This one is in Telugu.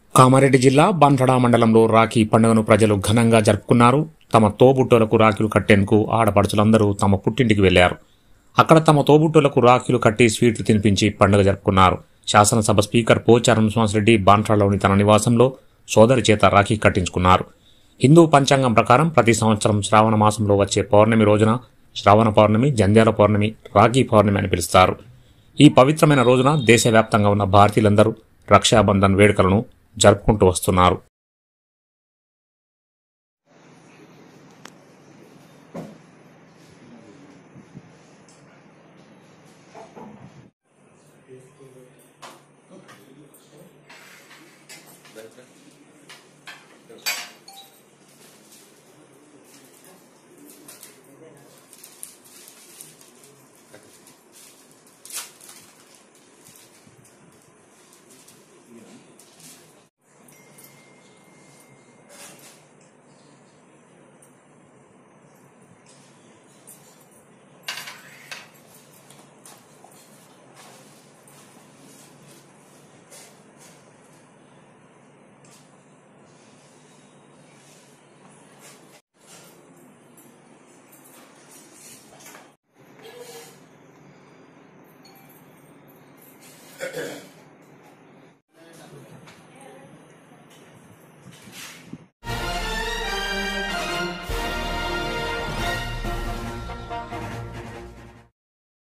కామారెడ్డి జిల్లా బంధడా మండలంలో రాఖీ పండుగను ప్రజలు ఘనంగా జరుపుకున్నారు తమ తోబుట్టులకు రాఖీలు కట్టేందుకు ఆడపడుచులందరూ తమ పుట్టింటికి వెళ్లారు అక్కడ తమ తోబుట్టులకు రాఖీలు కట్టి స్వీట్లు తినిపించి పండుగ జరుపుకున్నారు శాసనసభ స్పీకర్ పోచారం శ్వాసరెడ్డి బాన్ట్రాలోని తన నివాసంలో సోదరి చేత రాఖీ కట్టించుకున్నారు హిందూ పంచాంగం ప్రకారం ప్రతి సంవత్సరం శ్రావణ మాసంలో వచ్చే పౌర్ణమి రోజున శ్రావణ పౌర్ణమి జంధ్యాల పౌర్ణమి రాఖీ పౌర్ణమి అని పిలుస్తారు ఈ పవిత్రమైన రోజున దేశవ్యాప్తంగా ఉన్న భారతీయులందరూ రక్షాబంధన్ వేడుకలను జరుపుకుంటూ వస్తున్నారు Ahem.